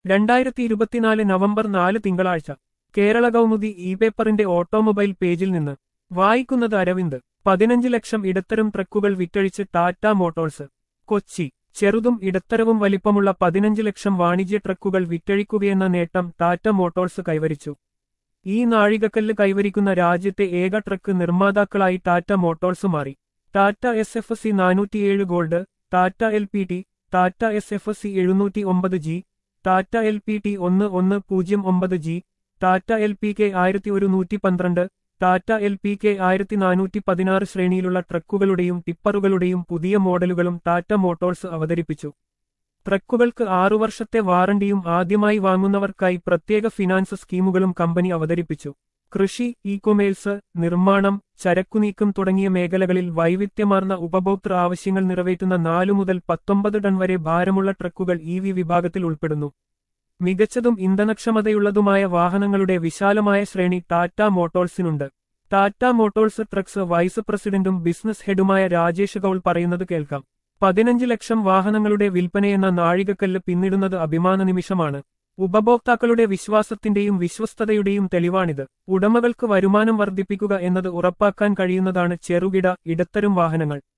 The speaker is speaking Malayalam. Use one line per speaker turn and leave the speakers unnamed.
രണ്ടായിരത്തി ഇരുപത്തിനാല് നവംബർ നാല് തിങ്കളാഴ്ച കേരള കൗമുദി ഇ പേപ്പറിന്റെ ഓട്ടോമൊബൈൽ പേജിൽ നിന്ന് വായിക്കുന്നത് അരവിന്ദ് പതിനഞ്ച് ലക്ഷം ഇടത്തരം ട്രക്കുകൾ വിറ്റഴിച്ച് ടാറ്റ മോട്ടോഴ്സ് കൊച്ചി ചെറുതും ഇടത്തരവും വലിപ്പമുള്ള പതിനഞ്ച് ലക്ഷം വാണിജ്യ ട്രക്കുകൾ വിറ്റഴിക്കുകയെന്ന നേട്ടം ടാറ്റ മോട്ടോഴ്സ് കൈവരിച്ചു ഈ നാഴികക്കല്ല് കൈവരിക്കുന്ന രാജ്യത്തെ ഏക ട്രക്ക് നിർമ്മാതാക്കളായി ടാറ്റ മോട്ടോഴ്സ് മാറി ടാറ്റ എസ് എഫ് സി നാനൂറ്റിയേഴ് gold Tata L P T Tata S F C എഴുന്നൂറ്റി ഒമ്പത് G Tata L P T ഒന്ന് ഒന്ന് പൂജ്യം ഒമ്പത് G Tata L P K ആയിരത്തി ഒരു നൂറ്റി പന്ത്രണ്ട് ടാറ്റ എൽ പി കെ ആയിരത്തി നാനൂറ്റി പതിനാറ് ശ്രേണിയിലുള്ള ട്രക്കുകളുടെയും ടിപ്പറുകളുടെയും പുതിയ മോഡലുകളും ടാറ്റ മോട്ടോഴ്സ് അവതരിപ്പിച്ചു ട്രക്കുകൾക്ക് ആറു വർഷത്തെ വാറണ്ടിയും ആദ്യമായി വാങ്ങുന്നവർക്കായി പ്രത്യേക ഫിനാൻസ് സ്കീമുകളും കമ്പനി അവതരിപ്പിച്ചു കൃഷി ഇ കൊമേഴ്സ് നിർമ്മാണം ചരക്കുനീക്കം തുടങ്ങിയ മേഖലകളിൽ വൈവിധ്യമാർന്ന ഉപഭോക്തൃ ആവശ്യങ്ങൾ നിറവേറ്റുന്ന നാലു മുതൽ പത്തൊമ്പത് ടൺ വരെ ഭാരമുള്ള ട്രക്കുകൾ ഇ വി വിഭാഗത്തിൽ ഉൾപ്പെടുന്നു മികച്ചതും ഇന്ധനക്ഷമതയുള്ളതുമായ വാഹനങ്ങളുടെ വിശാലമായ ശ്രേണി ടാറ്റ മോട്ടോഴ്സിനുണ്ട് ടാറ്റ മോട്ടോഴ്സ് ട്രക്സ് വൈസ് പ്രസിഡന്റും ബിസിനസ് ഹെഡുമായ രാജേഷ് കൌൾ പറയുന്നത് കേൾക്കാം പതിനഞ്ച് ലക്ഷം വാഹനങ്ങളുടെ വിൽപ്പനയെന്ന നാഴികക്കല്ല് പിന്നിടുന്നത് അഭിമാന നിമിഷമാണ് ഉപഭോക്താക്കളുടെ വിശ്വാസത്തിന്റെയും വിശ്വസ്തതയുടെയും തെളിവാണിത് ഉടമകൾക്ക് വരുമാനം വർദ്ധിപ്പിക്കുക എന്നത് ഉറപ്പാക്കാൻ കഴിയുന്നതാണ് ചെറുകിട ഇടത്തരം വാഹനങ്ങൾ